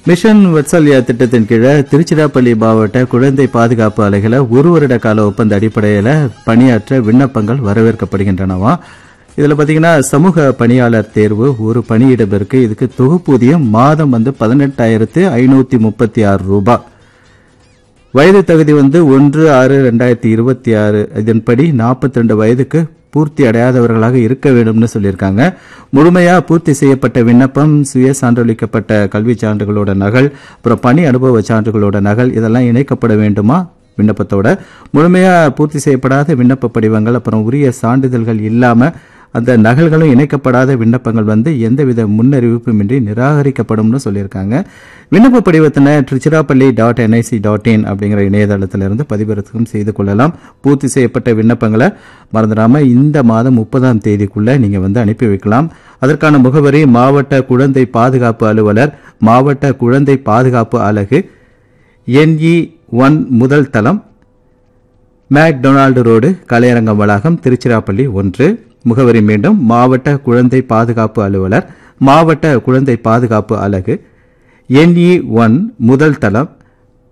mission Vatsalya திட்டத்தின் கீழே திருச்சிராப்பள்ளி மாவட்ட குழந்தை பாதுகாப்பு அலைகளை ஒரு வருட கால ஒப்பந்த அடிப்படையில் பணியாற்ற விண்ணப்பங்கள் வரவேற்கப்படுகின்றனவா இதில் பார்த்தீங்கன்னா சமூக பணியாளர் தேர்வு ஒரு பணியிடம் இருக்கு இதுக்கு தொகுப்பூதியம் மாதம் வந்து பதினெட்டாயிரத்து ஐநூற்றி முப்பத்தி ஆறு ரூபாய் வயது தகுதி வந்து ஒன்று ஆறு ரெண்டாயிரத்தி இருபத்தி ஆறு இதன்படி நாற்பத்தி ரெண்டு வயதுக்கு பூர்த்தி அடையாதவர்களாக இருக்க வேண்டும்னு சொல்லியிருக்காங்க முழுமையா பூர்த்தி செய்யப்பட்ட விண்ணப்பம் சுய சான்றளிக்கப்பட்ட கல்வி சான்றுகளோட நகல் அப்புறம் பணி அனுபவ சான்றுகளோட நகல் இதெல்லாம் இணைக்கப்பட வேண்டுமா விண்ணப்பத்தோட முழுமையா பூர்த்தி செய்யப்படாத விண்ணப்ப படிவங்கள் அப்புறம் உரிய சான்றிதழ்கள் இல்லாம அந்த நகல்களும் இணைக்கப்படாத விண்ணப்பங்கள் வந்து எந்தவித முன்னறிவிப்புமின்றி நிராகரிக்கப்படும்னு சொல்லியிருக்காங்க விண்ணப்ப படிவத்தினை Tiruchirappalli dot NIC dot in அப்படிங்கிற இணையதளத்திலிருந்து பதிவிறக்கம் செய்து கொள்ளலாம் பூர்த்தி செய்யப்பட்ட விண்ணப்பங்களை மறந்துடாம இந்த மாதம் முப்பதாம் தேதிக்குள்ள நீங்க வந்து அனுப்பி வைக்கலாம் அதற்கான முகவரி மாவட்ட குழந்தை பாதுகாப்பு அலுவலர் மாவட்ட குழந்தை பாதுகாப்பு அலகு என்இ ஒன் முதல் தளம் மேக்டொனால்டு ரோடு கலையரங்கம் வளாகம் திருச்சிராப்பள்ளி ஒன்று முகவரி மீண்டும் மாவட்ட குழந்தை பாதுகாப்பு அலுவலர் மாவட்ட குழந்தை பாதுகாப்பு அலகு என்இ ஒன் முதல் தளம்